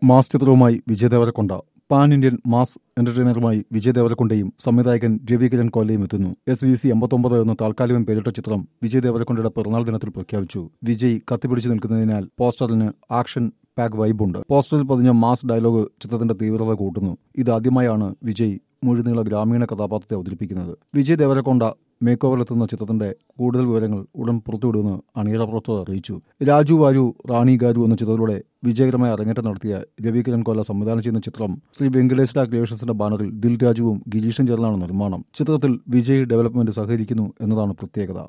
mass ചിത്രവുമായി Vijay Deverakonda pan Indian mass എന്റർടൈനറുമായി വിജയ് ദേവരക്കൊണ്ടയും സംവിധായകൻ രവികിരൺ കോലയും എത്തുന്നു എസ് വി സി അമ്പത്തൊമ്പത് എന്ന താൽക്കാലികം പേരിട്ട ചിത്രം വിജയ് ദേവരക്കൊണ്ടയുടെ പിറന്നാൾ ദിനത്തിൽ പ്രഖ്യാപിച്ചു വിജയ് കത്തിപ്പിടിച്ചു നിൽക്കുന്നതിനാൽ പോസ്റ്ററിന് ആക്ഷൻ പാക്ക് വൈബുണ്ട് പോസ്റ്ററിൽ പതിഞ്ഞ മാസ് ഡയലോഗ് ചിത്രത്തിന്റെ തീവ്രത കൂട്ടുന്നു ഇതാദ്യമായാണ് വിജയ് മുഴുനീള ഗ്രാമീണ കഥാപാത്രത്തെ അവതരിപ്പിക്കുന്നത് വിജയ് ദേവരക്കൊണ്ട മേക്ക് ഓവറിലെത്തുന്ന ചിത്രത്തിന്റെ കൂടുതൽ വിവരങ്ങൾ ഉടൻ പുറത്തുവിടുമെന്ന് അണിയറ പ്രവർത്തകർ അറിയിച്ചു രാജു വാരു റാണി ഗാരു എന്ന ചിത്രത്തിലൂടെ വിജയകരമായ അരങ്ങേറ്റം നടത്തിയ രവികിരൺ കൊല സംവിധാനം ചെയ്യുന്ന ചിത്രം ശ്രീ വെങ്കടേശ്വര ക്രിയേഷൻസിന്റെ ബാനറിൽ ദിൽ രാജുവും ഗിരീഷും ചേർന്നാണ് നിർമ്മാണം ചിത്രത്തിൽ വിജയ് ഡെവലപ്മെന്റ് സഹകരിക്കുന്നു എന്നതാണ് പ്രത്യേകത